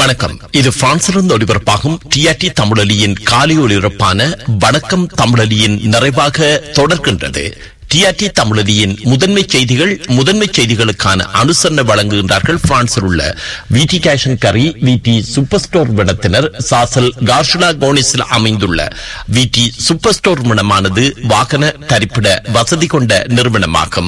வணக்கம் இது பிரான்சிலிருந்து ஒளிபரப்பாகும் டிஆர்டி தமிழொலியின் காலை ஒளிபரப்பான வணக்கம் தமிழொலியின் நிறைவாக தொடர்கின்றது டிஆர்டி தமிழொலியின் முதன்மை செய்திகள் முதன்மை செய்திகளுக்கான அனுசரணை வழங்குகின்றார்கள் பிரான்சில் உள்ள விடி கேஷன் கரி விடி சூப்பர் ஸ்டோர் விடத்தினர் சாசல் கார்ஷுலா கோனிஸில் அமைந்துள்ள விடி சூப்பர் ஸ்டோர் விடமானது வாகன தரிப்பிட வசதி கொண்ட நிறுவனமாகும்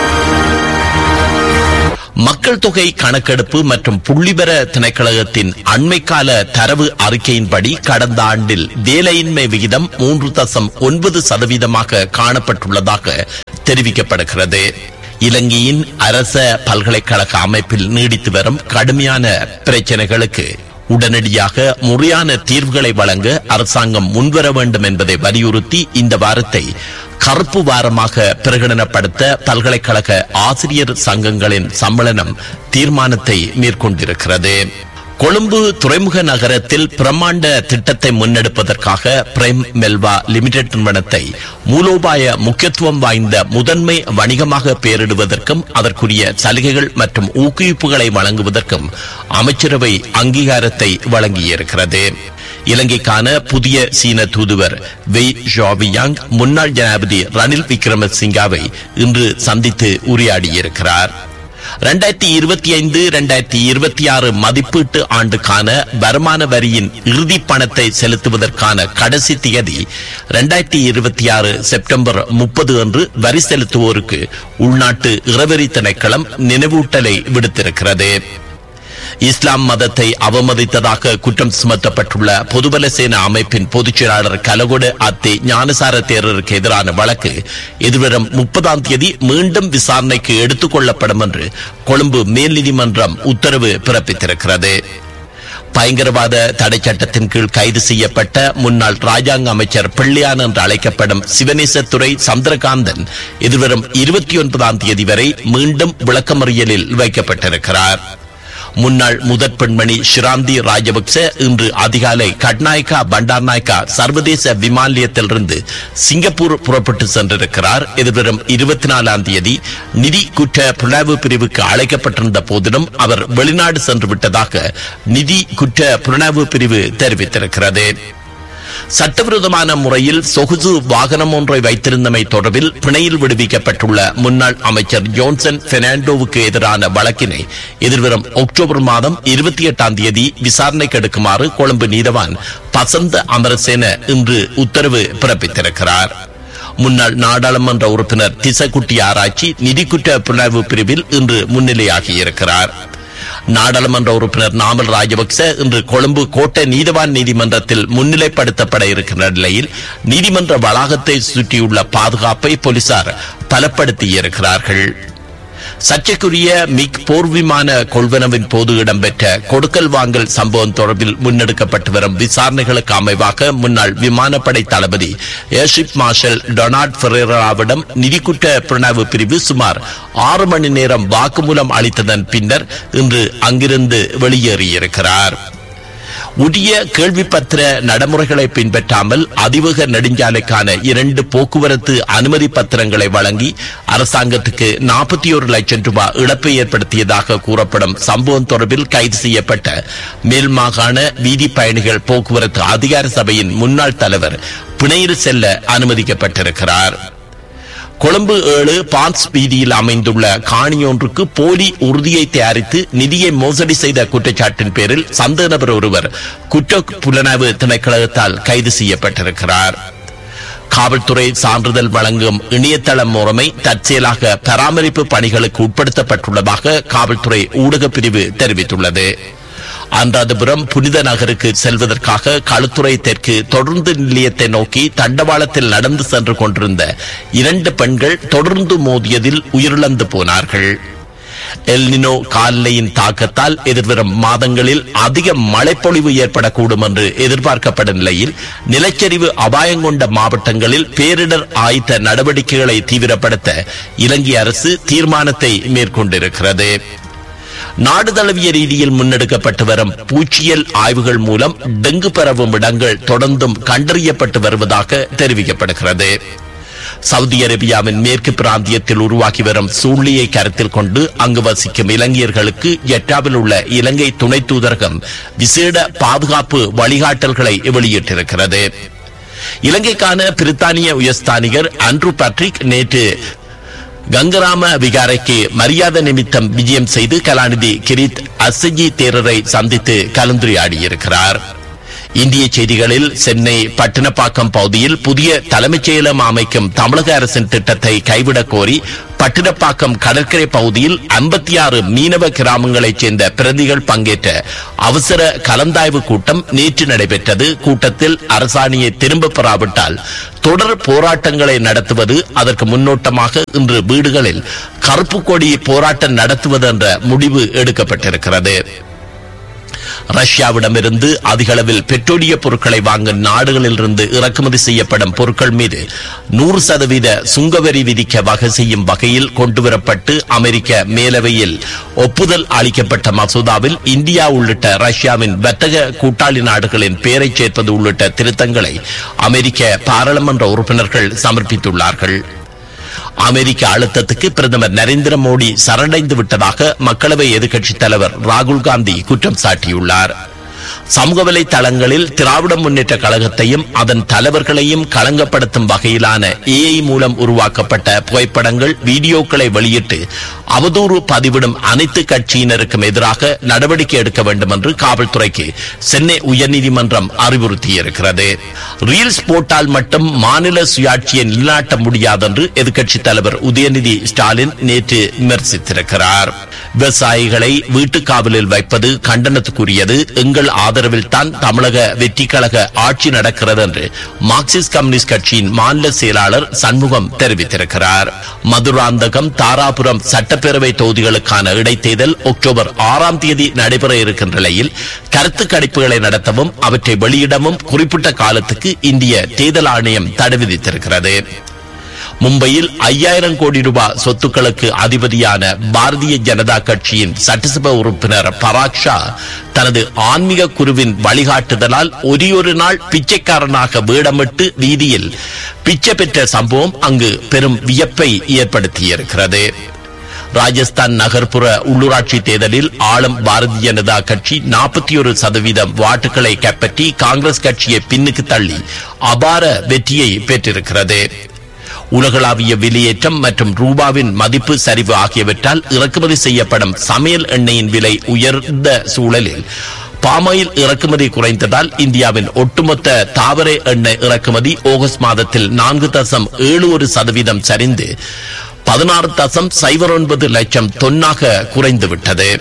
மக்கள் தொகை கணக்கெடுப்பு மற்றும் புள்ளிவர திணைக்களகத்தின் அண்மைக்கால தரவு அறிக்கையின்படி கடந்த ஆண்டில் வேலையின்மை விகிதம் மூன்று தசம் ஒன்பது சதவீதமாக காணப்பட்டுள்ளதாக தெரிவிக்கப்படுகிறது இலங்கையின் அரச பல்கலைக்கழக அமைப்பில் நீடித்து வரும் கடுமையான பிரச்சனைகளுக்கு உடனடியாக முறையான தீர்வுகளை வழங்க அரசாங்கம் முன்வர வேண்டும் என்பதை வலியுறுத்தி இந்த வாரத்தை கருப்பு வாரமாக பிரகடனப்படுத்த பல்கலைக்கழக ஆசிரியர் சங்கங்களின் சம்மேளனம் தீர்மானத்தை மேற்கொண்டிருக்கிறது கொழும்பு துறைமுக நகரத்தில் பிரம்மாண்ட திட்டத்தை முன்னெடுப்பதற்காக பிரைம் மெல்வா லிமிடெட் நிறுவனத்தை மூலோபாய முக்கியத்துவம் வாய்ந்த முதன்மை வணிகமாக பெயரிடுவதற்கும் அதற்குரிய சலுகைகள் மற்றும் ஊக்குவிப்புகளை வழங்குவதற்கும் அமைச்சரவை அங்கீகாரத்தை வழங்கியிருக்கிறது இலங்கைக்கான புதிய சீன தூதுவர் வெய் ஷாவியாங் முன்னாள் ஜனாதிபதி ரணில் விக்ரமசிங்காவை இன்று சந்தித்து உரையாடியிருக்கிறார் இரண்டாயிரத்தி இருபத்தி ஐந்து இரண்டாயிரத்தி இருபத்தி ஆறு மதிப்பீட்டு ஆண்டுக்கான வருமான வரியின் இறுதி பணத்தை செலுத்துவதற்கான கடைசி தேதி இரண்டாயிரத்தி இருபத்தி ஆறு செப்டம்பர் முப்பது அன்று வரி செலுத்துவோருக்கு உள்நாட்டு இறவரி திணைக்களம் நினைவூட்டலை விடுத்திருக்கிறது இஸ்லாம் மதத்தை அவமதித்ததாக குற்றம் சுமத்தப்பட்டுள்ள பொதுபல சேனா அமைப்பின் பொதுச் செயலாளர் கலகொடு அத்தே ஞானசார தேரருக்கு எதிரான வழக்கு எதிர்வரும் முப்பதாம் தேதி மீண்டும் விசாரணைக்கு எடுத்துக் கொள்ளப்படும் என்று கொழும்பு மேல் நீதிமன்றம் உத்தரவு பிறப்பித்திருக்கிறது பயங்கரவாத தடை சட்டத்தின் கீழ் கைது செய்யப்பட்ட முன்னாள் ராஜாங்க அமைச்சர் பிள்ளையான் என்று அழைக்கப்படும் சிவனேசத்துறை சந்திரகாந்தன் எதிர்வரும் இருபத்தி ஒன்பதாம் தேதி வரை மீண்டும் விளக்கமறியலில் வைக்கப்பட்டிருக்கிறார் முன்னாள் முதற் பெண்மணி ஷிராந்தி ராஜபக்ச இன்று அதிகாலை கட்நாயக்கா பண்டார்நாயக்கா சர்வதேச விமான நிலையத்திலிருந்து சிங்கப்பூர் புறப்பட்டு சென்றிருக்கிறார் எதிர்வரும் இருபத்தி நாலாம் தேதி நிதி குற்ற புலனாய்வு பிரிவுக்கு அழைக்கப்பட்டிருந்த போதிலும் அவர் வெளிநாடு சென்று விட்டதாக நிதி குற்ற புலனாய்வு பிரிவு தெரிவித்திருக்கிறது சட்டவிரோதமான முறையில் சொகுசு வாகனம் ஒன்றை வைத்திருந்தமை தொடர்பில் பிணையில் விடுவிக்கப்பட்டுள்ள முன்னாள் அமைச்சர் ஜோன்சன் பெர்னாண்டோவுக்கு எதிரான வழக்கினை எதிர்வரும் அக்டோபர் மாதம் இருபத்தி எட்டாம் தேதி விசாரணைக்கு எடுக்குமாறு கொழும்பு நீதவான் பசந்த அமரசேன இன்று உத்தரவு பிறப்பித்திருக்கிறார் முன்னாள் நாடாளுமன்ற உறுப்பினர் திசக்குட்டி ஆராய்ச்சி நிதிக்குற்ற புலனாய்வு பிரிவில் இன்று முன்னிலையாகியிருக்கிறார் நாடாளுமன்ற உறுப்பினர் நாமல் ராஜபக்ச இன்று கொழும்பு கோட்டை நீதவான் நீதிமன்றத்தில் முன்னிலைப்படுத்தப்பட இருக்கிற நிலையில் நீதிமன்ற வளாகத்தை சுற்றியுள்ள பாதுகாப்பை போலீசார் பலப்படுத்தியிருக்கிறார்கள் சர்ச்சைக்குரிய மிக் போர் விமான கொள்வனவின் போது இடம்பெற்ற கொடுக்கல் வாங்கல் சம்பவம் தொடர்பில் முன்னெடுக்கப்பட்டு வரும் விசாரணைகளுக்கு அமைவாக முன்னாள் விமானப்படை தளபதி ஏர்ஷிப் மார்ஷல் டொனால்ட் ஃபெரேராவிடம் நிதிக்குற்ற புலனாய்வு பிரிவு சுமார் ஆறு மணி நேரம் வாக்குமூலம் அளித்ததன் பின்னர் இன்று அங்கிருந்து வெளியேறியிருக்கிறார் உரிய கேள்விப்பத்திர நடைமுறைகளை பின்பற்றாமல் அதிவேக நெடுஞ்சாலைக்கான இரண்டு போக்குவரத்து அனுமதி பத்திரங்களை வழங்கி அரசாங்கத்துக்கு நாற்பத்தி ஒரு லட்சம் ரூபாய் இழப்பை ஏற்படுத்தியதாக கூறப்படும் சம்பவம் தொடர்பில் கைது செய்யப்பட்ட மேல் மாகாண வீதி பயணிகள் போக்குவரத்து அதிகார சபையின் முன்னாள் தலைவர் பிணையில் செல்ல அனுமதிக்கப்பட்டிருக்கிறார் கொழும்பு ஏழு பான்ஸ் வீதியில் அமைந்துள்ள காணியொன்றுக்கு போலி உறுதியை தயாரித்து நிதியை மோசடி செய்த குற்றச்சாட்டின் பேரில் சந்தேக நபர் ஒருவர் குற்ற புலனாய்வு திணைக்களத்தால் கைது செய்யப்பட்டிருக்கிறார் காவல்துறை சான்றிதழ் வழங்கும் இணையதள முறைமை தற்செயலாக பராமரிப்பு பணிகளுக்கு உட்படுத்தப்பட்டுள்ளதாக காவல்துறை ஊடகப் பிரிவு தெரிவித்துள்ளது அன்றாதபுரம் புனித நகருக்கு செல்வதற்காக களுத்துறை தெற்கு தொடர்ந்து நிலையத்தை நோக்கி தண்டவாளத்தில் நடந்து சென்று கொண்டிருந்த இரண்டு பெண்கள் தொடர்ந்து மோதியதில் உயிரிழந்து போனார்கள் எல்னினோ காலநிலையின் தாக்கத்தால் எதிர்வரும் மாதங்களில் அதிக மழைப்பொழிவு ஏற்படக்கூடும் என்று எதிர்பார்க்கப்படும் நிலையில் நிலச்சரிவு அபாயம் கொண்ட மாவட்டங்களில் பேரிடர் ஆயத்த நடவடிக்கைகளை தீவிரப்படுத்த இலங்கை அரசு தீர்மானத்தை மேற்கொண்டிருக்கிறது நாடு தழுவிய ரீதியில் முன்னெடுக்கப்பட்டு வரும் பூச்சியல் ஆய்வுகள் மூலம் டெங்கு பரவும் இடங்கள் தொடர்ந்தும் கண்டறியப்பட்டு வருவதாக தெரிவிக்கப்படுகிறது சவுதி அரேபியாவின் மேற்கு பிராந்தியத்தில் உருவாகி வரும் சூழ்நிலையை கருத்தில் கொண்டு அங்கு வசிக்கும் இலங்கையர்களுக்கு ஜெட்டாவில் உள்ள இலங்கை துணை தூதரகம் விசேட பாதுகாப்பு வழிகாட்டல்களை வெளியிட்டிருக்கிறது இலங்கைக்கான பிரித்தானிய உயர்ஸ்தானிகர் ஆண்ட்ரூ பேட்ரிக் நேற்று கங்கராம விகாரைக்கு மரியாதை நிமித்தம் விஜயம் செய்து கலாநிதி கிரீத் அசஜி தேரரை சந்தித்து கலந்துரையாடியிருக்கிறார் இந்திய செய்திகளில் சென்னை பட்டினப்பாக்கம் பகுதியில் புதிய தலைமைச் செயலம் அமைக்கும் தமிழக அரசின் திட்டத்தை கைவிடக் கோரி பட்டினப்பாக்கம் கடற்கரை பகுதியில் ஐம்பத்தி ஆறு மீனவ கிராமங்களைச் சேர்ந்த பிரதிகள் பங்கேற்ற அவசர கலந்தாய்வு கூட்டம் நேற்று நடைபெற்றது கூட்டத்தில் அரசாணியை திரும்ப பெறாவிட்டால் தொடர் போராட்டங்களை நடத்துவது அதற்கு முன்னோட்டமாக இன்று வீடுகளில் கருப்பு கொடி போராட்டம் நடத்துவது என்ற முடிவு எடுக்கப்பட்டிருக்கிறது ரஷ்யாவிடமிருந்து அதிகளவில் பெட்ரோலிய பொருட்களை வாங்கும் நாடுகளிலிருந்து இறக்குமதி செய்யப்படும் பொருட்கள் மீது நூறு சதவீத சுங்கவரி விதிக்க வகை செய்யும் வகையில் கொண்டுவரப்பட்டு அமெரிக்க மேலவையில் ஒப்புதல் அளிக்கப்பட்ட மசோதாவில் இந்தியா உள்ளிட்ட ரஷ்யாவின் வர்த்தக கூட்டாளி நாடுகளின் பெயரை சேர்ப்பது உள்ளிட்ட திருத்தங்களை அமெரிக்க பாராளுமன்ற உறுப்பினர்கள் சமர்ப்பித்துள்ளார்கள் அமெரிக்க அழுத்தத்துக்கு பிரதமர் நரேந்திர மோடி சரணடைந்து விட்டதாக மக்களவை எதிர்க்கட்சித் தலைவர் ராகுல் காந்தி குற்றம் சாட்டியுள்ளார் சமூக வலைதளங்களில் திராவிட முன்னேற்ற கழகத்தையும் அதன் தலைவர்களையும் களங்கப்படுத்தும் வகையிலான ஏஐ மூலம் உருவாக்கப்பட்ட புகைப்படங்கள் வீடியோக்களை வெளியிட்டு அவதூறு பதிவிடும் அனைத்து கட்சியினருக்கும் எதிராக நடவடிக்கை எடுக்க வேண்டும் என்று காவல்துறைக்கு சென்னை உயர்நீதிமன்றம் அறிவுறுத்தியிருக்கிறது ரீல்ஸ் போட்டால் மட்டும் மாநில சுயாட்சியை நிலைநாட்ட முடியாது என்று எதிர்க்கட்சித் தலைவர் உதயநிதி ஸ்டாலின் நேற்று விமர்சித்திருக்கிறார் விவசாயிகளை வீட்டுக் காவலில் வைப்பது கண்டனத்துக்குரியது எங்கள் ஆதரவில் தான் தமிழக வெற்றி கழக ஆட்சி நடக்கிறது என்று மார்க்சிஸ்ட் கம்யூனிஸ்ட் கட்சியின் மாநில செயலாளர் சண்முகம் தெரிவித்திருக்கிறார் மதுராந்தகம் தாராபுரம் சட்டப்பேரவை தொகுதிகளுக்கான இடைத்தேர்தல் அக்டோபர் ஆறாம் தேதி நடைபெற இருக்கின்ற நிலையில் கருத்து கணிப்புகளை நடத்தவும் அவற்றை வெளியிடவும் குறிப்பிட்ட காலத்துக்கு இந்திய தேர்தல் ஆணையம் தடை விதித்திருக்கிறது மும்பையில் ஐயாயிரம் கோடி ரூபாய் சொத்துக்களுக்கு அதிபதியான பாரதிய ஜனதா கட்சியின் சட்டசபை உறுப்பினர் பராக் ஷா தனது ஆன்மீக குருவின் வழிகாட்டுதலால் ஒரே நாள் பிச்சைக்காரனாக வேடமிட்டு வீதியில் பிச்சை பெற்ற சம்பவம் அங்கு பெரும் வியப்பை ஏற்படுத்தியிருக்கிறது ராஜஸ்தான் நகர்ப்புற உள்ளூராட்சி தேர்தலில் ஆளும் பாரதிய ஜனதா கட்சி நாற்பத்தி ஒரு சதவீதம் வாட்டுகளை கைப்பற்றி காங்கிரஸ் கட்சியை பின்னுக்கு தள்ளி அபார வெற்றியை பெற்றிருக்கிறது உலகளாவிய வெளியேற்றம் மற்றும் ரூபாவின் மதிப்பு சரிவு ஆகியவற்றால் இறக்குமதி செய்யப்படும் சமையல் எண்ணெயின் விலை உயர்ந்த சூழலில் பாமாயில் இறக்குமதி குறைந்ததால் இந்தியாவின் ஒட்டுமொத்த தாவர எண்ணெய் இறக்குமதி ஆகஸ்ட் மாதத்தில் நான்கு தசம் ஏழு ஒரு சதவீதம் சரிந்து பதினாறு தசம் சைபர் ஒன்பது லட்சம் தொன்னாக குறைந்துவிட்டது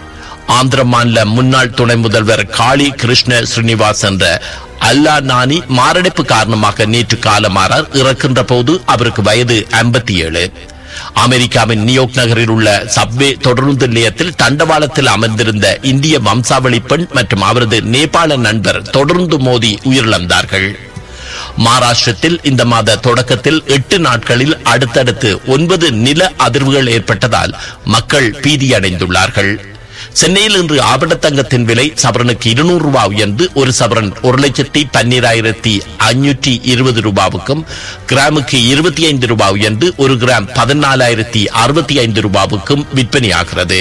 ஆந்திர மாநில முன்னாள் துணை முதல்வர் காளி கிருஷ்ண ஸ்ரீனிவாஸ் என்ற அல்லா நானி மாரடைப்பு காரணமாக நேற்று காலமாறார் இறக்கின்ற போது அவருக்கு வயது ஐம்பத்தி ஏழு அமெரிக்காவின் நியூயார்க் நகரில் உள்ள சப்வே தொடருந்து நிலையத்தில் தண்டவாளத்தில் அமர்ந்திருந்த இந்திய வம்சாவளி பெண் மற்றும் அவரது நேபாள நண்பர் தொடர்ந்து மோதி உயிரிழந்தார்கள் மகாராஷ்டிரத்தில் இந்த மாத தொடக்கத்தில் எட்டு நாட்களில் அடுத்தடுத்து ஒன்பது நில அதிர்வுகள் ஏற்பட்டதால் மக்கள் பீதியடைந்துள்ளார்கள் சென்னையில் இன்று ஆபணத்தங்கத்தின் விலை சவரனுக்கு இருநூறு ரூபாய் உயர்ந்து ஒரு சவரன் ஒரு லட்சத்தி பன்னிராயிரத்தி ஐநூற்றி இருபது ரூபாவுக்கும் கிராமுக்கு இருபத்தி ஐந்து ரூபாய் உயர்ந்து ஒரு கிராம் பதினாலாயிரத்தி அறுபத்தி ஐந்து ரூபாவுக்கும் விற்பனையாகிறது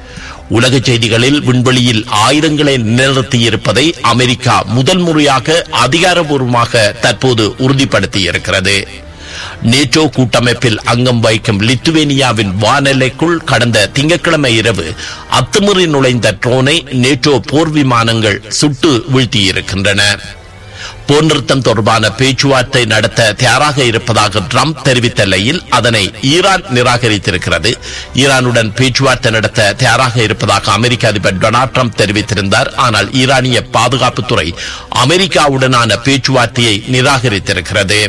உலக செய்திகளில் விண்வெளியில் ஆயுதங்களை நிலைநிறுத்தியிருப்பதை அமெரிக்கா முதல் முறையாக அதிகாரபூர்வமாக தற்போது உறுதிப்படுத்தியிருக்கிறது நேட்டோ கூட்டமைப்பில் அங்கம் வகிக்கும் லித்துவேனியாவின் வானெல்லைக்குள் கடந்த திங்கட்கிழமை இரவு அத்துமீறி நுழைந்த ட்ரோனை நேட்டோ போர் விமானங்கள் சுட்டு வீழ்த்தியிருக்கின்றன போர் நிறுத்தம் தொடர்பான பேச்சுவார்த்தை நடத்த தயாராக இருப்பதாக ட்ரம்ப் தெரிவித்த நிலையில் அதனை ஈரான் நிராகரித்திருக்கிறது ஈரானுடன் பேச்சுவார்த்தை நடத்த தயாராக இருப்பதாக அமெரிக்க அதிபர் டொனால்ட் ட்ரம்ப் தெரிவித்திருந்தார் ஆனால் ஈரானிய பாதுகாப்புத்துறை அமெரிக்காவுடனான பேச்சுவார்த்தையை நிராகரித்திருக்கிறது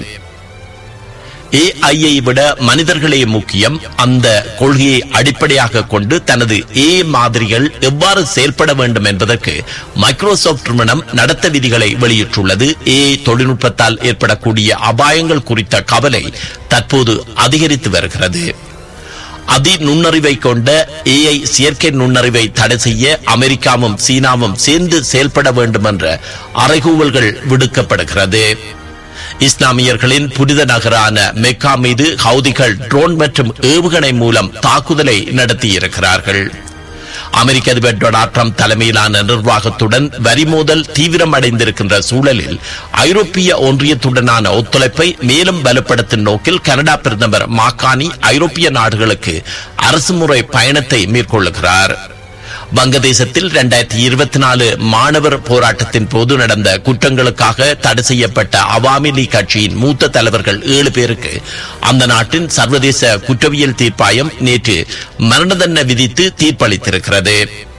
ஏஐயை விட மனிதர்களே முக்கியம் அந்த கொள்கையை அடிப்படையாக கொண்டு தனது ஏ மாதிரிகள் எவ்வாறு செயல்பட வேண்டும் என்பதற்கு மைக்ரோசாப்ட் நிறுவனம் நடத்த விதிகளை வெளியிட்டுள்ளது ஏ தொழில்நுட்பத்தால் ஏற்படக்கூடிய அபாயங்கள் குறித்த கவலை தற்போது அதிகரித்து வருகிறது அதி நுண்ணறிவை கொண்ட ஏஐ செயற்கை நுண்ணறிவை தடை செய்ய அமெரிக்காவும் சீனாவும் சேர்ந்து செயல்பட வேண்டும் என்ற அறைகூவல்கள் விடுக்கப்படுகிறது இஸ்லாமியர்களின் புனித நகரான மெக்கா மீது ஹவுதிகள் ட்ரோன் மற்றும் ஏவுகணை மூலம் தாக்குதலை நடத்தியிருக்கிறார்கள் அமெரிக்க அதிபர் டொனால்ட் ட்ரம்ப் தலைமையிலான நிர்வாகத்துடன் வரி மோதல் தீவிரமடைந்திருக்கின்ற சூழலில் ஐரோப்பிய ஒன்றியத்துடனான ஒத்துழைப்பை மேலும் பலப்படுத்தும் நோக்கில் கனடா பிரதமர் மாக்கானி ஐரோப்பிய நாடுகளுக்கு அரசுமுறை பயணத்தை மேற்கொள்ளுகிறார் வங்கதேசத்தில் இரண்டாயிரத்தி இருபத்தி நாலு மாணவர் போராட்டத்தின் போது நடந்த குற்றங்களுக்காக தடை செய்யப்பட்ட அவாமி லீக் கட்சியின் மூத்த தலைவர்கள் ஏழு பேருக்கு அந்த நாட்டின் சர்வதேச குற்றவியல் தீர்ப்பாயம் நேற்று மரண தண்டனை விதித்து தீர்ப்பளித்திருக்கிறது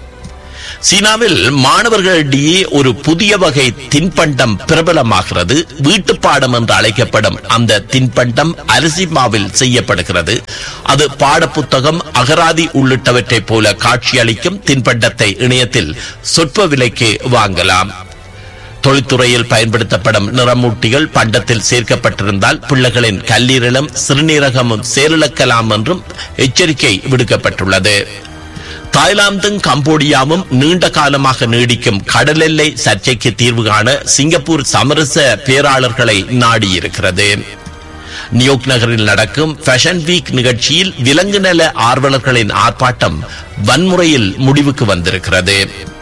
சீனாவில் மாணவர்களிடையே ஒரு புதிய வகை தின்பண்டம் பிரபலமாகிறது வீட்டுப்பாடம் என்று அழைக்கப்படும் அந்த தின்பண்டம் அரிசி மாவில் செய்யப்படுகிறது அது பாடப்புத்தகம் அகராதி உள்ளிட்டவற்றைப் போல காட்சியளிக்கும் தின்பண்டத்தை இணையத்தில் சொற்ப விலைக்கு வாங்கலாம் தொழில்துறையில் பயன்படுத்தப்படும் நிறமூட்டிகள் பண்டத்தில் சேர்க்கப்பட்டிருந்தால் பிள்ளைகளின் கல்லீரலும் சிறுநீரகமும் செயலிழக்கலாம் என்றும் எச்சரிக்கை விடுக்கப்பட்டுள்ளது தாய்லாந்தும் கம்போடியாவும் நீண்ட காலமாக நீடிக்கும் கடல் எல்லை சர்ச்சைக்கு தீர்வு காண சிங்கப்பூர் சமரச பேராளர்களை நாடியிருக்கிறது நியூயோர்க் நகரில் நடக்கும் ஃபேஷன் வீக் நிகழ்ச்சியில் விலங்கு நல ஆர்வலர்களின் ஆர்ப்பாட்டம் வன்முறையில் முடிவுக்கு வந்திருக்கிறது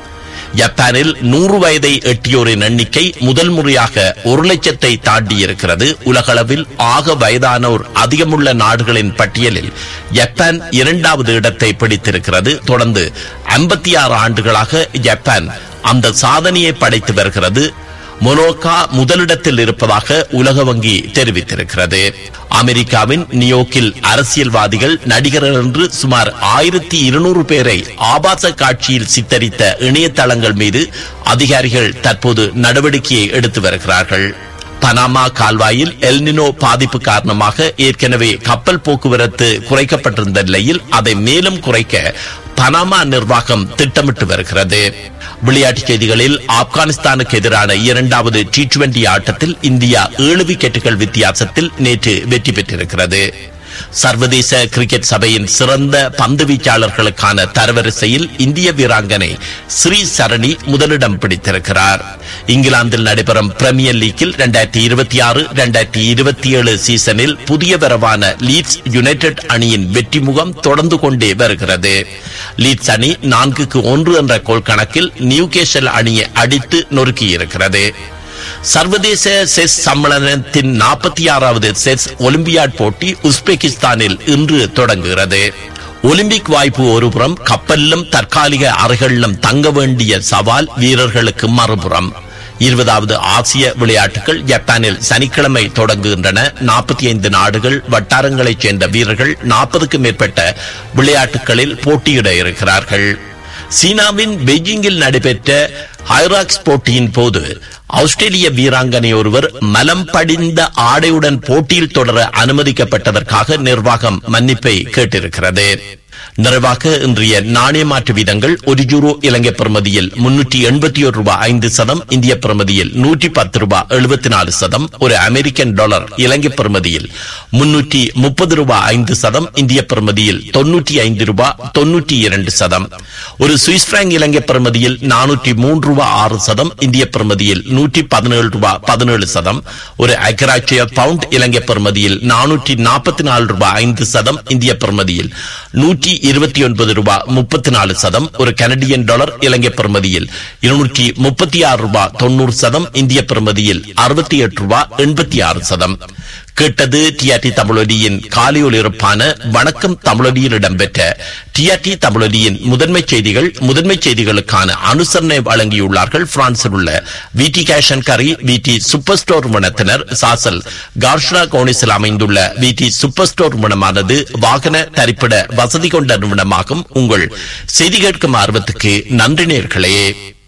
ஜப்பானில் நூறு வயதை எட்டியோரின் எண்ணிக்கை முதல் முறையாக ஒரு லட்சத்தை தாண்டியிருக்கிறது உலகளவில் ஆக வயதானோர் அதிகமுள்ள நாடுகளின் பட்டியலில் ஜப்பான் இரண்டாவது இடத்தை பிடித்திருக்கிறது தொடர்ந்து ஐம்பத்தி ஆறு ஆண்டுகளாக ஜப்பான் அந்த சாதனையை படைத்து வருகிறது மொனோக்கா முதலிடத்தில் இருப்பதாக உலக வங்கி தெரிவித்திருக்கிறது அமெரிக்காவின் நியோக்கில் அரசியல்வாதிகள் நடிகர்கள் என்று சுமார் ஆயிரத்தி இருநூறு பேரை ஆபாச காட்சியில் சித்தரித்த இணையதளங்கள் மீது அதிகாரிகள் தற்போது நடவடிக்கையை எடுத்து வருகிறார்கள் பனாமா கால்வாயில் எல்னினோ பாதிப்பு காரணமாக ஏற்கனவே கப்பல் போக்குவரத்து குறைக்கப்பட்டிருந்த நிலையில் அதை மேலும் குறைக்க பனாமா நிர்வாகம் திட்டமிட்டு வருகிறது விளையாட்டுச் செய்திகளில் ஆப்கானிஸ்தானுக்கு எதிரான இரண்டாவது டி டுவெண்டி ஆட்டத்தில் இந்தியா ஏழு விக்கெட்டுகள் வித்தியாசத்தில் நேற்று வெற்றி பெற்றிருக்கிறது சர்வதேச கிரிக்கெட் சபையின் சிறந்த பந்து வீச்சாளர்களுக்கான தரவரிசையில் இந்திய வீராங்கனை ஸ்ரீ சரணி முதலிடம் பிடித்திருக்கிறார் இங்கிலாந்தில் நடைபெறும் பிரீமியர் லீக்கில் இரண்டாயிரத்தி இருபத்தி ஆறு இரண்டாயிரத்தி இருபத்தி ஏழு சீசனில் புதிய வரவான லீட்ஸ் யுனைடெட் அணியின் வெற்றி முகம் தொடர்ந்து கொண்டே வருகிறது லீட்ஸ் அணி நான்குக்கு ஒன்று என்ற கோல் கணக்கில் நியூகேஷல் அணியை அடித்து நொறுக்கியிருக்கிறது சர்வதேச செஸ் சம்மேளனத்தின் நாற்பத்தி ஆறாவது செஸ் ஒலிம்பியாட் போட்டி உஸ்பெகிஸ்தானில் இன்று தொடங்குகிறது ஒலிம்பிக் வாய்ப்பு ஒருபுறம் கப்பலிலும் தற்காலிக அறைகளிலும் தங்க வேண்டிய சவால் வீரர்களுக்கு மறுபுறம் இருபதாவது ஆசிய விளையாட்டுகள் ஜப்பானில் சனிக்கிழமை தொடங்குகின்றன நாற்பத்தி ஐந்து நாடுகள் வட்டாரங்களைச் சேர்ந்த வீரர்கள் நாற்பதுக்கும் மேற்பட்ட விளையாட்டுகளில் போட்டியிட இருக்கிறார்கள் சீனாவின் பெய்ஜிங்கில் நடைபெற்ற ஹைராக்ஸ் போட்டியின் போது ஆஸ்திரேலிய வீராங்கனை ஒருவர் மலம் படிந்த ஆடையுடன் போட்டியில் தொடர அனுமதிக்கப்பட்டதற்காக நிர்வாகம் மன்னிப்பை கேட்டிருக்கிறது நிறைவாக இன்றைய நாணய மாற்று வீதங்கள் ஒரு யூரோ இலங்கை பிரமதியில் முன்னூற்றி எண்பத்தி ஒரு ரூபாய் ஐந்து சதம் இந்திய பிரமதியில் நூற்றி பத்து ரூபாய் எழுபத்தி நாலு சதம் ஒரு அமெரிக்கன் டாலர் இலங்கை பிரமதியில் முன்னூற்றி முப்பது ரூபாய் ஐந்து சதம் இந்திய பிரமதியில் தொன்னூற்றி ஐந்து ரூபாய் தொன்னூற்றி இரண்டு சதம் ஒரு சுவிஸ் பிராங்க் இலங்கை பிரமதியில் நானூற்றி மூன்று ரூபாய் ஆறு சதம் இந்திய பிரமதியில் நூற்றி பதினேழு ரூபாய் பதினேழு சதம் ஒரு அக்கராட்சிய பவுண்ட் இலங்கை பிரமதியில் நானூற்றி நாற்பத்தி நாலு ரூபாய் ஐந்து சதம் இந்திய பிரமதியில் நூற்றி இருபத்தி ஒன்பது ரூபாய் முப்பத்தி நாலு சதம் ஒரு கனடியன் டாலர் இலங்கை பிரமதியில் இருநூற்றி முப்பத்தி ஆறு ரூபாய் தொண்ணூறு சதம் இந்திய பிரமதியில் அறுபத்தி எட்டு ரூபாய் எண்பத்தி ஆறு சதம் கேட்டது டிஆர்டி தமிழொலியின் காலையொலிருப்பான வணக்கம் தமிழொலியில் இடம்பெற்ற டிஆர்டி தமிழொலியின் முதன்மை செய்திகள் முதன்மை செய்திகளுக்கான அனுசரணை வழங்கியுள்ளார்கள் பிரான்சில் உள்ள விடி கேஷன் கரி விடி சூப்பர் ஸ்டோர் நிறுவனத்தினர் சாசல் கார்ஷ்ரா கோனிஸில் அமைந்துள்ள விடி சூப்பர் ஸ்டோர் நிறுவனமானது வாகன தரிப்பிட வசதி கொண்ட நிறுவனமாகும் உங்கள் செய்தி கேட்கும் ஆர்வத்துக்கு நன்றி நேர்களே